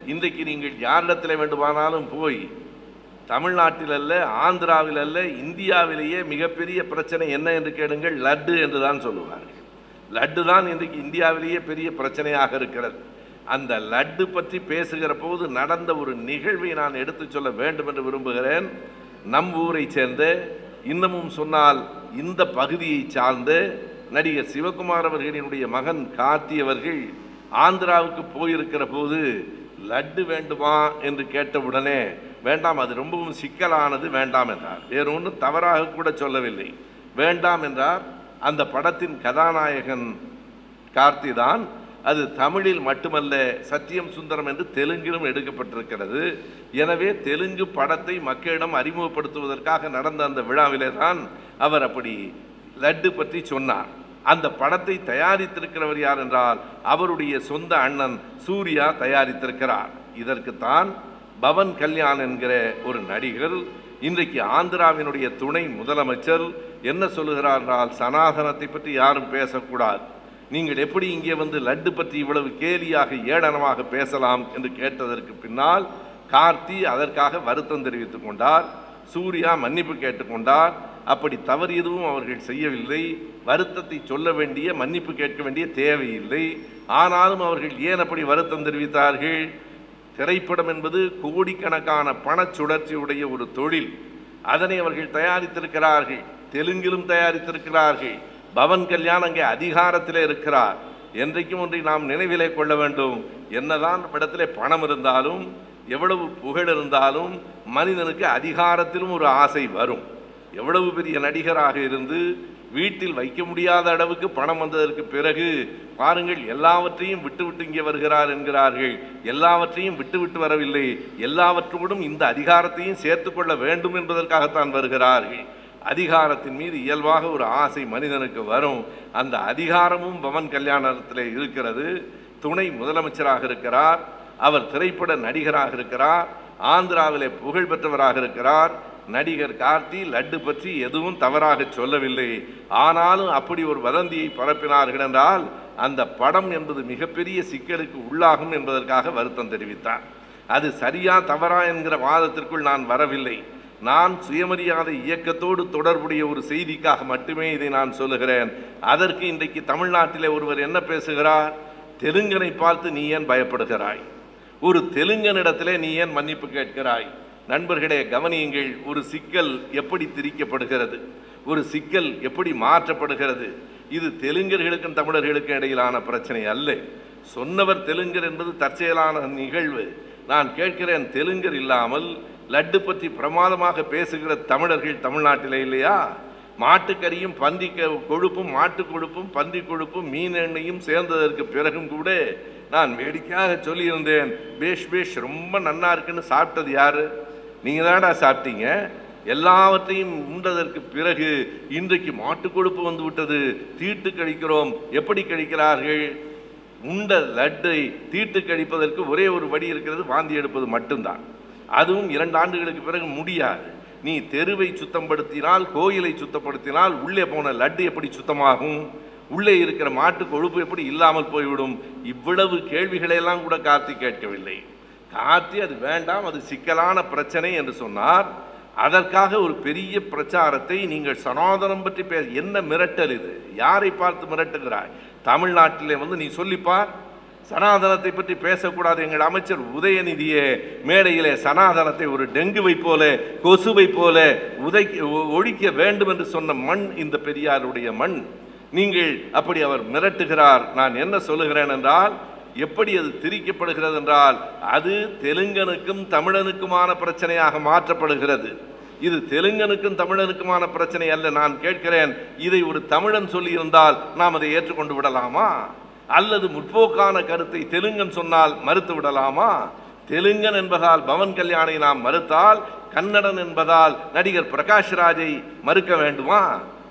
இன்றைக்கு நீங்கள் யாரிடத்தில் வேண்டுமானாலும் போய் தமிழ்நாட்டில் அல்ல ஆந்திராவில் அல்ல இந்தியாவிலேயே மிகப்பெரிய பிரச்சனை என்ன என்று கேளுங்கள் லட்டு என்று தான் சொல்லுவார்கள் லட்டு தான் இன்றைக்கு இந்தியாவிலேயே பெரிய பிரச்சனையாக இருக்கிறது அந்த லட்டு பற்றி பேசுகிற போது நடந்த ஒரு நிகழ்வை நான் எடுத்துச் சொல்ல வேண்டும் என்று விரும்புகிறேன் நம் ஊரை சேர்ந்த இன்னமும் சொன்னால் இந்த பகுதியை சார்ந்த நடிகர் சிவகுமார் அவர்களினுடைய மகன் கார்த்தி அவர்கள் ஆந்திராவுக்கு போயிருக்கிற போது லட்டு வேண்டுமா என்று கேட்டவுடனே வேண்டாம் அது ரொம்பவும் சிக்கலானது வேண்டாம் என்றார் வேறு ஒன்றும் தவறாக கூட சொல்லவில்லை வேண்டாம் என்றார் அந்த படத்தின் கதாநாயகன் கார்த்தி தான் அது தமிழில் மட்டுமல்ல சத்தியம் சுந்தரம் என்று தெலுங்கிலும் எடுக்கப்பட்டிருக்கிறது எனவே தெலுங்கு படத்தை மக்களிடம் அறிமுகப்படுத்துவதற்காக நடந்த அந்த விழாவிலே தான் அவர் அப்படி லட்டு பற்றி சொன்னார் அந்த படத்தை தயாரித்திருக்கிறவர் யார் என்றால் அவருடைய சொந்த அண்ணன் சூர்யா தயாரித்திருக்கிறார் இதற்குத்தான் பவன் கல்யாண் என்கிற ஒரு நடிகர் இன்றைக்கு ஆந்திராவினுடைய துணை முதலமைச்சர் என்ன சொல்லுகிறார் என்றால் சனாதனத்தை பற்றி யாரும் பேசக்கூடாது நீங்கள் எப்படி இங்கே வந்து லட்டு பற்றி இவ்வளவு கேலியாக ஏளனமாக பேசலாம் என்று கேட்டதற்கு பின்னால் கார்த்தி அதற்காக வருத்தம் தெரிவித்துக் கொண்டார் சூர்யா மன்னிப்பு கேட்டுக்கொண்டார் அப்படி தவறு எதுவும் அவர்கள் செய்யவில்லை வருத்தத்தை சொல்ல வேண்டிய மன்னிப்பு கேட்க வேண்டிய தேவையில்லை ஆனாலும் அவர்கள் ஏன் அப்படி வருத்தம் தெரிவித்தார்கள் திரைப்படம் என்பது கோடிக்கணக்கான பணச் சுழற்சியுடைய ஒரு தொழில் அதனை அவர்கள் தயாரித்திருக்கிறார்கள் தெலுங்கிலும் தயாரித்திருக்கிறார்கள் பவன் கல்யாண் அங்கே அதிகாரத்திலே இருக்கிறார் என்றைக்கும் ஒன்றை நாம் நினைவிலே கொள்ள வேண்டும் என்னதான் இடத்திலே பணம் இருந்தாலும் எவ்வளவு புகழ் இருந்தாலும் மனிதனுக்கு அதிகாரத்திலும் ஒரு ஆசை வரும் எவ்வளவு பெரிய நடிகராக இருந்து வீட்டில் வைக்க முடியாத அளவுக்கு பணம் வந்ததற்கு பிறகு பாருங்கள் எல்லாவற்றையும் விட்டுவிட்டு இங்கே வருகிறார் என்கிறார்கள் எல்லாவற்றையும் விட்டுவிட்டு வரவில்லை எல்லாவற்றோடும் இந்த அதிகாரத்தையும் சேர்த்துக்கொள்ள வேண்டும் என்பதற்காகத்தான் வருகிறார்கள் அதிகாரத்தின் மீது இயல்பாக ஒரு ஆசை மனிதனுக்கு வரும் அந்த அதிகாரமும் பவன் கல்யாணத்தில் இருக்கிறது துணை முதலமைச்சராக இருக்கிறார் அவர் திரைப்பட நடிகராக இருக்கிறார் ஆந்திராவிலே புகழ் பெற்றவராக இருக்கிறார் நடிகர் கார்த்தி லட்டு பற்றி எதுவும் தவறாக சொல்லவில்லை ஆனாலும் அப்படி ஒரு வதந்தியை பரப்பினார்கள் என்றால் அந்த படம் என்பது மிகப்பெரிய சிக்கலுக்கு உள்ளாகும் என்பதற்காக வருத்தம் தெரிவித்தார் அது சரியா தவறா என்கிற வாதத்திற்குள் நான் வரவில்லை நான் சுயமரியாதை இயக்கத்தோடு தொடர்புடைய ஒரு செய்திக்காக மட்டுமே இதை நான் சொல்லுகிறேன் அதற்கு இன்றைக்கு தமிழ்நாட்டிலே ஒருவர் என்ன பேசுகிறார் தெலுங்கனை பார்த்து நீ ஏன் பயப்படுகிறாய் ஒரு தெலுங்கனிடத்திலே நீ ஏன் மன்னிப்பு கேட்கிறாய் நண்பர்களே கவனியுங்கள் ஒரு சிக்கல் எப்படி திரிக்கப்படுகிறது ஒரு சிக்கல் எப்படி மாற்றப்படுகிறது இது தெலுங்கர்களுக்கும் தமிழர்களுக்கும் இடையிலான பிரச்சனை அல்ல சொன்னவர் தெலுங்கர் என்பது தற்செயலான நிகழ்வு நான் கேட்கிறேன் தெலுங்கர் இல்லாமல் லட்டு பற்றி பிரமாதமாக பேசுகிற தமிழர்கள் தமிழ்நாட்டிலே இல்லையா மாட்டுக்கறியும் பன்றி க- கொழுப்பும் மாட்டு கொழுப்பும் பன்றி கொழுப்பும் மீன் எண்ணெயும் சேர்ந்ததற்கு பிறகும் கூட நான் வேடிக்கையாக சொல்லியிருந்தேன் பேஷ் பேஷ் ரொம்ப நன்னா இருக்குன்னு சாப்பிட்டது யாரு நீங்க தான்டா சாப்பிட்டீங்க எல்லாவற்றையும் உண்டதற்கு பிறகு இன்றைக்கு மாட்டு கொழுப்பு வந்து விட்டது தீட்டு கழிக்கிறோம் எப்படி கழிக்கிறார்கள் உண்ட லட்டை தீட்டு கழிப்பதற்கு ஒரே ஒரு வழி இருக்கிறது வாந்தி எடுப்பது மட்டும்தான் அதுவும் இரண்டு ஆண்டுகளுக்கு பிறகு முடியாது நீ தெருவை சுத்தப்படுத்தினால் கோயிலை சுத்தப்படுத்தினால் உள்ளே போன லட்டு எப்படி சுத்தமாகும் உள்ளே இருக்கிற மாட்டு கொழுப்பு எப்படி இல்லாமல் போய்விடும் இவ்வளவு கேள்விகளை எல்லாம் கூட கார்த்தி கேட்கவில்லை கார்த்தி அது வேண்டாம் அது சிக்கலான பிரச்சனை என்று சொன்னார் அதற்காக ஒரு பெரிய பிரச்சாரத்தை நீங்கள் சனாதனம் பற்றி பேச என்ன மிரட்டல் இது யாரை பார்த்து மிரட்டுகிறாய் தமிழ்நாட்டிலே வந்து நீ சொல்லிப்பார் சனாதனத்தை பற்றி பேசக்கூடாது எங்கள் அமைச்சர் உதயநிதியே மேடையிலே சனாதனத்தை ஒரு டெங்குவை போல கொசுவை போல உதைக்க ஒ- ஒழிக்க வேண்டும் என்று சொன்ன மண் இந்த பெரியாருடைய மண் நீங்கள் அப்படி அவர் மிரட்டுகிறார் நான் என்ன சொல்லுகிறேன் என்றால் எப்படி அது திரிக்கப்படுகிறது என்றால் அது தெலுங்கனுக்கும் தமிழனுக்குமான பிரச்சனையாக மாற்றப்படுகிறது இது தெலுங்கனுக்கும் தமிழனுக்குமான பிரச்சனை அல்ல நான் கேட்கிறேன் இதை ஒரு தமிழன் சொல்லியிருந்தால் நாம் அதை ஏற்றுக்கொண்டு விடலாமா அல்லது முற்போக்கான கருத்தை தெலுங்கன் சொன்னால் மறுத்து விடலாமா தெலுங்கன் என்பதால் பவன் கல்யாணை நாம் மறுத்தால் கன்னடன் என்பதால் நடிகர் பிரகாஷ் ராஜை மறுக்க வேண்டுமா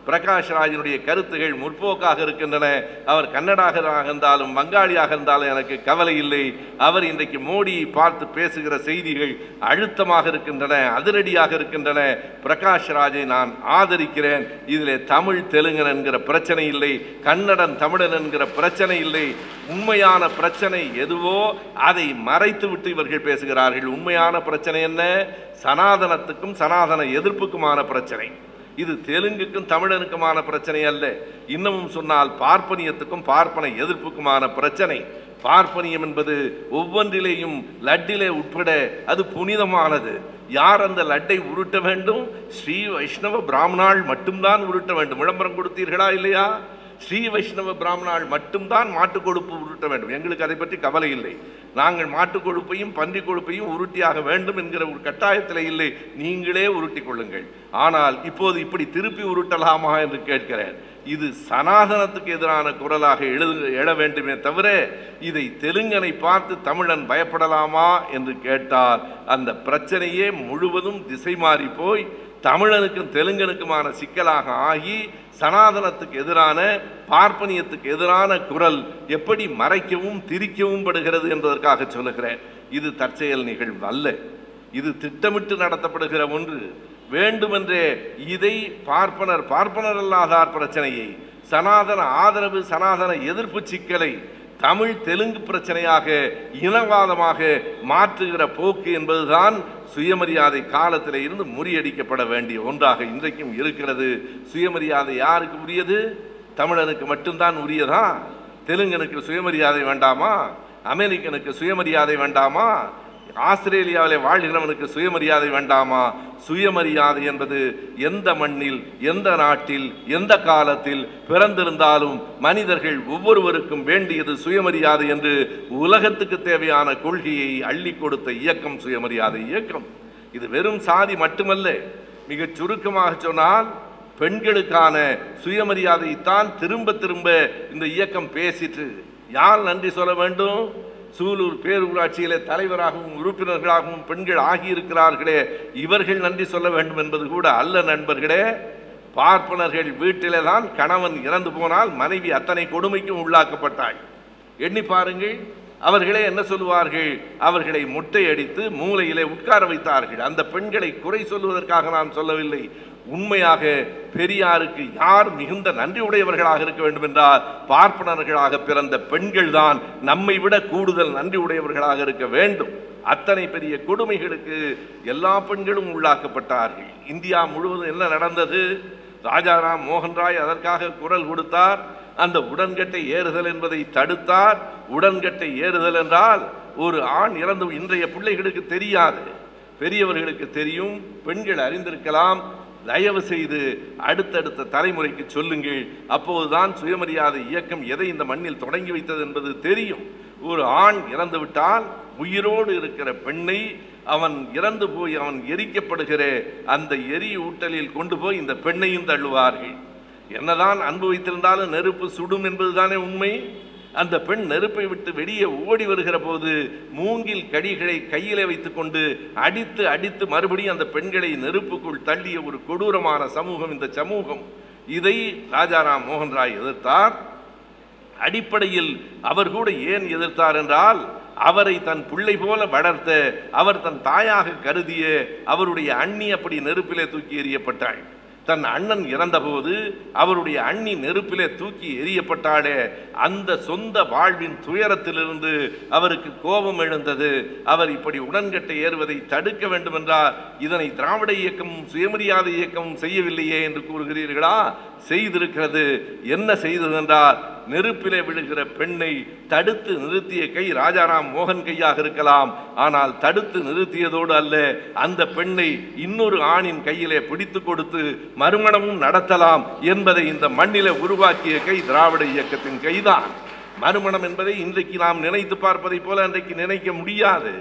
பிரகாஷ் ராஜினுடைய கருத்துகள் முற்போக்காக இருக்கின்றன அவர் கன்னடாக இருந்தாலும் வங்காளியாக இருந்தாலும் எனக்கு கவலை இல்லை அவர் இன்றைக்கு மோடியை பார்த்து பேசுகிற செய்திகள் அழுத்தமாக இருக்கின்றன அதிரடியாக இருக்கின்றன பிரகாஷ் ராஜை நான் ஆதரிக்கிறேன் இதிலே தமிழ் தெலுங்கன் என்கிற பிரச்சனை இல்லை கன்னடன் தமிழன் என்கிற பிரச்சனை இல்லை உண்மையான பிரச்சனை எதுவோ அதை மறைத்து விட்டு இவர்கள் பேசுகிறார்கள் உண்மையான பிரச்சனை என்ன சனாதனத்துக்கும் சனாதன எதிர்ப்புக்குமான பிரச்சனை இது தெலுங்குக்கும் தமிழனுக்குமான பிரச்சனை அல்ல இன்னமும் சொன்னால் பார்ப்பனியத்துக்கும் பார்ப்பன எதிர்ப்புக்குமான பிரச்சனை பார்ப்பனியம் என்பது ஒவ்வொன்றிலேயும் லட்டிலே உட்பட அது புனிதமானது யார் அந்த லட்டை உருட்ட வேண்டும் ஸ்ரீ வைஷ்ணவ பிராமணாள் மட்டும்தான் உருட்ட வேண்டும் விளம்பரம் கொடுத்தீர்களா இல்லையா ஸ்ரீ வைஷ்ணவ பிராமணாள் மட்டும்தான் மாட்டு கொழுப்பு உருட்ட வேண்டும் எங்களுக்கு அதை பற்றி கவலை இல்லை நாங்கள் மாட்டு கொழுப்பையும் பன்றி கொழுப்பையும் உருட்டியாக வேண்டும் என்கிற ஒரு கட்டாயத்தில் இல்லை நீங்களே உருட்டி கொள்ளுங்கள் ஆனால் இப்போது இப்படி திருப்பி உருட்டலாமா என்று கேட்கிறேன் இது சனாதனத்துக்கு எதிரான குரலாக எழுது எழ வேண்டுமே தவிர இதை தெலுங்கனை பார்த்து தமிழன் பயப்படலாமா என்று கேட்டால் அந்த பிரச்சனையே முழுவதும் திசை மாறி போய் தமிழனுக்கும் தெலுங்கனுக்குமான சிக்கலாக ஆகி சனாதனத்துக்கு எதிரான பார்ப்பனியத்துக்கு எதிரான குரல் எப்படி மறைக்கவும் திரிக்கவும் படுகிறது என்பதற்காக சொல்லுகிறேன் இது தற்செயல் நிகழ்வு அல்ல இது திட்டமிட்டு நடத்தப்படுகிற ஒன்று வேண்டுமென்றே இதை பார்ப்பனர் பார்ப்பனர் அல்லாதார் பிரச்சனையை சனாதன ஆதரவு சனாதன எதிர்ப்பு சிக்கலை தமிழ் தெலுங்கு பிரச்சனையாக இனவாதமாக மாற்றுகிற போக்கு என்பதுதான் சுயமரியாதை காலத்தில் இருந்து முறியடிக்கப்பட வேண்டிய ஒன்றாக இன்றைக்கும் இருக்கிறது சுயமரியாதை யாருக்கு உரியது தமிழனுக்கு மட்டும்தான் உரியதா தெலுங்கனுக்கு சுயமரியாதை வேண்டாமா அமெரிக்கனுக்கு சுயமரியாதை வேண்டாமா ஆஸ்திரேலியாவிலே வாழ்கிறவனுக்கு சுயமரியாதை வேண்டாமா சுயமரியாதை என்பது எந்த மண்ணில் எந்த நாட்டில் எந்த காலத்தில் பிறந்திருந்தாலும் மனிதர்கள் ஒவ்வொருவருக்கும் வேண்டியது சுயமரியாதை என்று உலகத்துக்கு தேவையான கொள்கையை அள்ளி கொடுத்த இயக்கம் சுயமரியாதை இயக்கம் இது வெறும் சாதி மட்டுமல்ல மிகச் சுருக்கமாக சொன்னால் பெண்களுக்கான சுயமரியாதையைத்தான் திரும்ப திரும்ப இந்த இயக்கம் பேசிட்டு யார் நன்றி சொல்ல வேண்டும் சூலூர் பேரூராட்சியிலே தலைவராகவும் உறுப்பினர்களாகவும் பெண்கள் ஆகியிருக்கிறார்களே இவர்கள் நன்றி சொல்ல வேண்டும் என்பது கூட அல்ல நண்பர்களே பார்ப்பனர்கள் வீட்டிலே தான் கணவன் இறந்து போனால் மனைவி அத்தனை கொடுமைக்கும் உள்ளாக்கப்பட்டாள் எண்ணி பாருங்கள் அவர்களே என்ன சொல்லுவார்கள் அவர்களை முட்டையடித்து மூலையிலே உட்கார வைத்தார்கள் அந்த பெண்களை குறை சொல்வதற்காக நான் சொல்லவில்லை உண்மையாக பெரியாருக்கு யார் மிகுந்த நன்றி உடையவர்களாக இருக்க வேண்டும் என்றால் பார்ப்பனர்களாக பிறந்த பெண்கள் தான் நம்மை விட கூடுதல் நன்றி உடையவர்களாக இருக்க வேண்டும் அத்தனை பெரிய கொடுமைகளுக்கு எல்லா பெண்களும் உள்ளாக்கப்பட்டார்கள் இந்தியா முழுவதும் என்ன நடந்தது ராஜாராம் மோகன் ராய் அதற்காக குரல் கொடுத்தார் அந்த உடன்கட்டை ஏறுதல் என்பதை தடுத்தார் உடன்கட்டை ஏறுதல் என்றால் ஒரு ஆண் இறந்து இன்றைய பிள்ளைகளுக்கு தெரியாது பெரியவர்களுக்கு தெரியும் பெண்கள் அறிந்திருக்கலாம் தயவு செய்து அடுத்தடுத்த தலைமுறைக்கு சொல்லுங்கள் அப்போதுதான் சுயமரியாதை இயக்கம் எதை இந்த மண்ணில் தொடங்கி வைத்தது என்பது தெரியும் ஒரு ஆண் இறந்து விட்டால் உயிரோடு இருக்கிற பெண்ணை அவன் இறந்து போய் அவன் எரிக்கப்படுகிற அந்த எரி ஊட்டலில் கொண்டு போய் இந்த பெண்ணையும் தள்ளுவார்கள் என்னதான் அன்பு வைத்திருந்தாலும் நெருப்பு சுடும் என்பதுதானே உண்மை அந்த பெண் நெருப்பை விட்டு வெளியே ஓடி வருகிற போது மூங்கில் கடிகளை கையிலே வைத்துக்கொண்டு அடித்து அடித்து மறுபடியும் அந்த பெண்களை நெருப்புக்குள் தள்ளிய ஒரு கொடூரமான சமூகம் இந்த சமூகம் இதை ராஜாராம் மோகன் ராய் எதிர்த்தார் அடிப்படையில் அவர் கூட ஏன் எதிர்த்தார் என்றால் அவரை தன் பிள்ளை போல வளர்த்த அவர் தன் தாயாக கருதிய அவருடைய அண்ணி அப்படி நெருப்பிலே தூக்கி எறியப்பட்டாள் தன் அண்ணன் இறந்தபோது அவருடைய அண்ணி நெருப்பிலே தூக்கி எறியப்பட்டாலே அந்த சொந்த வாழ்வின் துயரத்திலிருந்து அவருக்கு கோபம் எழுந்தது அவர் இப்படி உடன்கட்டை ஏறுவதை தடுக்க வேண்டும் என்றார் இதனை திராவிட இயக்கமும் சுயமரியாதை இயக்கமும் செய்யவில்லையே என்று கூறுகிறீர்களா செய்திருக்கிறது என்ன செய்தது என்றால் நெருப்பிலே விழுகிற பெண்ணை தடுத்து நிறுத்திய கை ராஜாராம் மோகன் கையாக இருக்கலாம் ஆனால் தடுத்து நிறுத்தியதோடு அல்ல அந்த பெண்ணை இன்னொரு ஆணின் கையிலே பிடித்து கொடுத்து மறுமணமும் நடத்தலாம் என்பதை இந்த மண்ணிலே உருவாக்கிய கை திராவிட இயக்கத்தின் கைதான் மறுமணம் என்பதை இன்றைக்கு நாம் நினைத்து பார்ப்பதை போல அன்றைக்கு நினைக்க முடியாது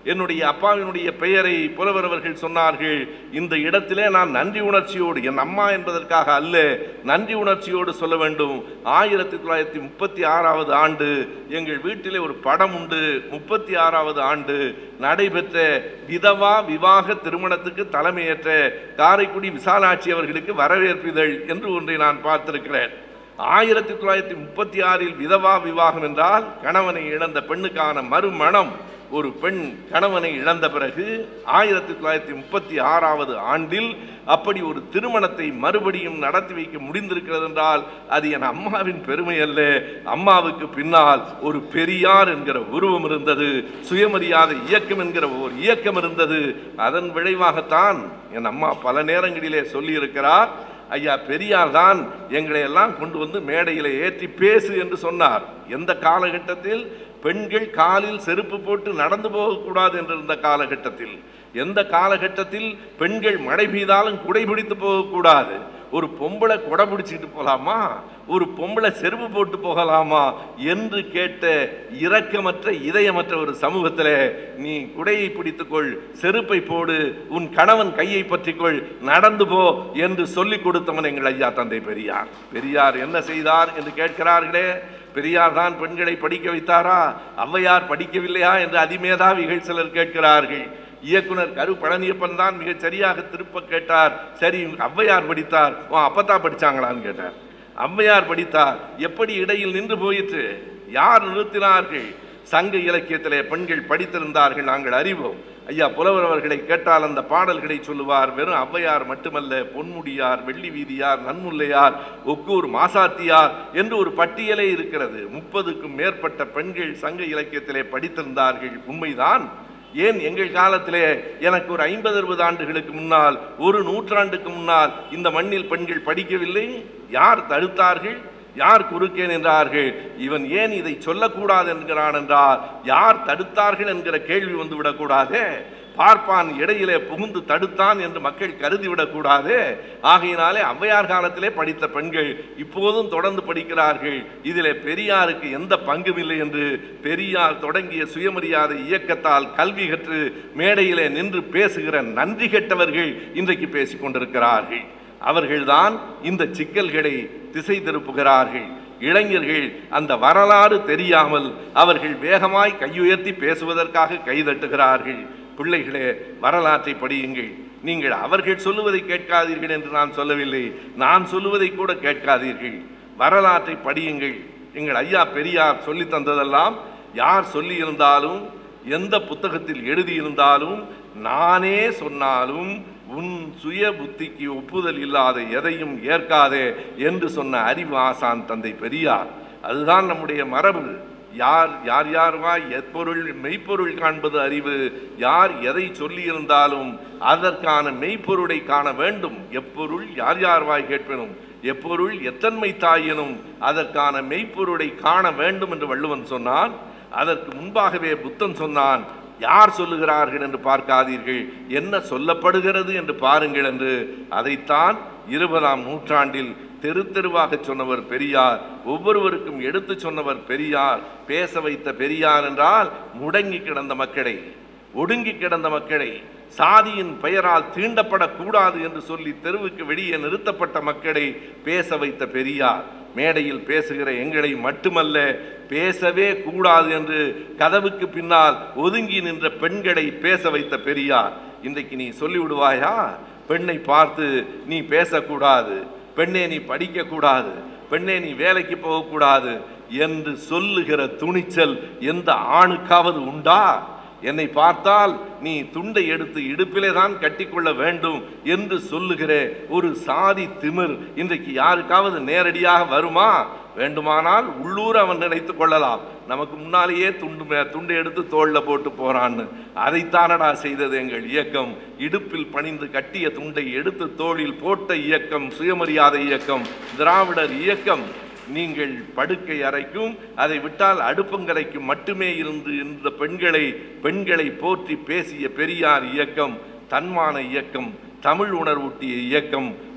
என்னுடைய அப்பாவினுடைய பெயரை புலவர் அவர்கள் சொன்னார்கள் இந்த இடத்திலே நான் நன்றி உணர்ச்சியோடு என் அம்மா என்பதற்காக அல்ல நன்றி உணர்ச்சியோடு சொல்ல வேண்டும் ஆயிரத்தி தொள்ளாயிரத்தி முப்பத்தி ஆறாவது ஆண்டு எங்கள் வீட்டிலே ஒரு படம் உண்டு முப்பத்தி ஆறாவது ஆண்டு நடைபெற்ற விதவா விவாக திருமணத்துக்கு தலைமையேற்ற காரைக்குடி விசாலாட்சி அவர்களுக்கு வரவேற்பிதழ் என்று ஒன்றை நான் பார்த்திருக்கிறேன் ஆயிரத்தி தொள்ளாயிரத்தி முப்பத்தி ஆறில் விதவா விவாகம் என்றால் கணவனை இழந்த பெண்ணுக்கான மறுமணம் ஒரு பெண் கணவனை இழந்த பிறகு ஆயிரத்தி தொள்ளாயிரத்தி முப்பத்தி ஆறாவது ஆண்டில் அப்படி ஒரு திருமணத்தை மறுபடியும் நடத்தி வைக்க முடிந்திருக்கிறது என்றால் அது என் அம்மாவின் பெருமை அல்ல அம்மாவுக்கு பின்னால் ஒரு பெரியார் என்கிற உருவம் இருந்தது சுயமரியாதை இயக்கம் என்கிற ஒரு இயக்கம் இருந்தது அதன் விளைவாகத்தான் என் அம்மா பல நேரங்களிலே சொல்லியிருக்கிறார் ஐயா பெரியார் தான் எங்களை எல்லாம் கொண்டு வந்து மேடையில் ஏற்றி பேசு என்று சொன்னார் எந்த காலகட்டத்தில் பெண்கள் காலில் செருப்பு போட்டு நடந்து போகக்கூடாது என்றிருந்த காலகட்டத்தில் எந்த காலகட்டத்தில் பெண்கள் மழை பெய்தாலும் குடை பிடித்து போகக்கூடாது ஒரு பொம்பளை கொடை பிடிச்சிட்டு போகலாமா ஒரு பொம்பளை செருப்பு போட்டு போகலாமா என்று கேட்ட இரக்கமற்ற இதயமற்ற ஒரு சமூகத்தில் நீ குடையை பிடித்துக்கொள் செருப்பை போடு உன் கணவன் கையை பற்றிக்கொள் நடந்து போ என்று சொல்லிக் கொடுத்தவன் எங்கள் ஐயா தந்தை பெரியார் பெரியார் என்ன செய்தார் என்று கேட்கிறார்களே பெரியார் தான் பெண்களை படிக்க வைத்தாரா ஔவையார் படிக்கவில்லையா என்று அதிமேதாவிகள் சிலர் கேட்கிறார்கள் இயக்குனர் கரு பழனியப்பன் தான் மிகச் சரியாக திருப்ப கேட்டார் சரி ஔவையார் படித்தார் உன் அப்பத்தா படிச்சாங்களான்னு கேட்டார் ஔவையார் படித்தார் எப்படி இடையில் நின்று போயிற்று யார் நிறுத்தினார்கள் சங்க இலக்கியத்திலே பெண்கள் படித்திருந்தார்கள் நாங்கள் அறிவோம் ஐயா புலவர் அவர்களை கேட்டால் அந்த பாடல்களை சொல்லுவார் வெறும் ஔவையார் மட்டுமல்ல பொன்முடியார் வெள்ளி வீதியார் நன்முல்லையார் ஒக்கூர் மாசாத்தியார் என்று ஒரு பட்டியலே இருக்கிறது முப்பதுக்கும் மேற்பட்ட பெண்கள் சங்க இலக்கியத்திலே படித்திருந்தார்கள் உண்மைதான் ஏன் எங்கள் காலத்திலே எனக்கு ஒரு ஐம்பது அறுபது ஆண்டுகளுக்கு முன்னால் ஒரு நூற்றாண்டுக்கு முன்னால் இந்த மண்ணில் பெண்கள் படிக்கவில்லை யார் தடுத்தார்கள் யார் குறுக்கே நின்றார்கள் இவன் ஏன் இதை சொல்லக்கூடாது என்கிறான் என்றால் யார் தடுத்தார்கள் என்கிற கேள்வி வந்து விடக்கூடாது பார்ப்பான் இடையிலே புகுந்து தடுத்தான் என்று மக்கள் கருதிவிடக்கூடாது ஆகையினாலே ஔவையார் காலத்திலே படித்த பெண்கள் இப்போதும் தொடர்ந்து படிக்கிறார்கள் இதிலே பெரியாருக்கு எந்த பங்கும் இல்லை என்று பெரியார் தொடங்கிய சுயமரியாதை இயக்கத்தால் கல்வி கற்று மேடையிலே நின்று பேசுகிற நன்றி கெட்டவர்கள் இன்றைக்கு பேசிக் கொண்டிருக்கிறார்கள் அவர்கள்தான் இந்த சிக்கல்களை திசை திருப்புகிறார்கள் இளைஞர்கள் அந்த வரலாறு தெரியாமல் அவர்கள் வேகமாய் கையுயர்த்தி பேசுவதற்காக கைதட்டுகிறார்கள் பிள்ளைகளே வரலாற்றை படியுங்கள் நீங்கள் அவர்கள் சொல்லுவதை கேட்காதீர்கள் என்று நான் சொல்லவில்லை நான் சொல்லுவதை கூட கேட்காதீர்கள் வரலாற்றை படியுங்கள் எங்கள் ஐயா பெரியார் சொல்லி தந்ததெல்லாம் யார் சொல்லியிருந்தாலும் எந்த புத்தகத்தில் எழுதியிருந்தாலும் நானே சொன்னாலும் உன் சுய புத்திக்கு ஒப்புதல் இல்லாத எதையும் ஏற்காதே என்று சொன்ன அறிவு ஆசான் தந்தை பெரியார் அதுதான் நம்முடைய மரபு யார் யார் யார் வாய் எப்பொருள் மெய்ப்பொருள் காண்பது அறிவு யார் எதை சொல்லியிருந்தாலும் அதற்கான மெய்ப்பொருளை காண வேண்டும் எப்பொருள் யார் யார் வாய் கேட்பினும் எப்பொருள் எத்தன்மை தாயினும் அதற்கான மெய்ப்பொருளை காண வேண்டும் என்று வள்ளுவன் சொன்னான் அதற்கு முன்பாகவே புத்தன் சொன்னான் யார் சொல்லுகிறார்கள் என்று பார்க்காதீர்கள் என்ன சொல்லப்படுகிறது என்று பாருங்கள் என்று அதைத்தான் இருபதாம் நூற்றாண்டில் தெரு தெருவாக சொன்னவர் பெரியார் ஒவ்வொருவருக்கும் எடுத்து சொன்னவர் பெரியார் பேச வைத்த பெரியார் என்றால் முடங்கி கிடந்த மக்களை ஒடுங்கி கிடந்த மக்களை சாதியின் பெயரால் தீண்டப்படக்கூடாது என்று சொல்லி தெருவுக்கு வெளியே நிறுத்தப்பட்ட மக்களை பேச வைத்த பெரியார் மேடையில் பேசுகிற எங்களை மட்டுமல்ல பேசவே கூடாது என்று கதவுக்கு பின்னால் ஒதுங்கி நின்ற பெண்களை பேச வைத்த பெரியார் இன்றைக்கு நீ சொல்லிவிடுவாயா பெண்ணை பார்த்து நீ பேசக்கூடாது பெண்ணே நீ படிக்கக்கூடாது பெண்ணே நீ வேலைக்கு போகக்கூடாது என்று சொல்லுகிற துணிச்சல் எந்த ஆணுக்காவது உண்டா என்னை பார்த்தால் நீ துண்டை எடுத்து இடுப்பிலே தான் கட்டிக்கொள்ள வேண்டும் என்று சொல்லுகிற ஒரு சாதி திமிர் இன்றைக்கு யாருக்காவது நேரடியாக வருமா வேண்டுமானால் உள்ளூர் அவன் நினைத்துக் கொள்ளலாம் நமக்கு முன்னாலேயே துண்டு மே- துண்டை எடுத்து தோல்ல போட்டு போறான்னு அதைத்தானடா செய்தது எங்கள் இயக்கம் இடுப்பில் பணிந்து கட்டிய துண்டை எடுத்து தோளில் போட்ட இயக்கம் சுயமரியாதை இயக்கம் திராவிடர் இயக்கம் நீங்கள் படுக்கை அறைக்கும் அதை விட்டால் அடுப்பங்கரைக்கும் மட்டுமே இருந்து இந்த பெண்களை பெண்களை போற்றி பேசிய பெரியார் இயக்கம் தன்மான இயக்கம் தமிழ் உணர்வூட்டிய இயக்கம்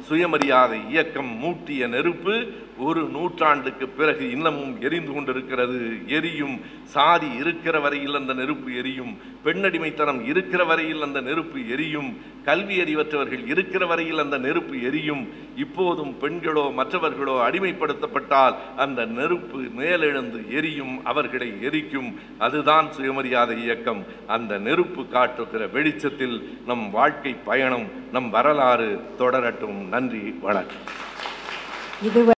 சுயமரியாதை இயக்கம் மூட்டிய நெருப்பு ஒரு நூற்றாண்டுக்கு பிறகு இன்னமும் எரிந்து கொண்டிருக்கிறது எரியும் சாதி இருக்கிற வரையில் அந்த நெருப்பு எரியும் பெண்ணடிமைத்தனம் இருக்கிற வரையில் அந்த நெருப்பு எரியும் கல்வி அறிவற்றவர்கள் இருக்கிற வரையில் அந்த நெருப்பு எரியும் இப்போதும் பெண்களோ மற்றவர்களோ அடிமைப்படுத்தப்பட்டால் அந்த நெருப்பு மேலெழுந்து எரியும் அவர்களை எரிக்கும் அதுதான் சுயமரியாதை இயக்கம் அந்த நெருப்பு காட்டுகிற வெளிச்சத்தில் நம் வாழ்க்கை பயணம் நம் வரலாறு தொடரட்டும் நன்றி வணக்கம் இது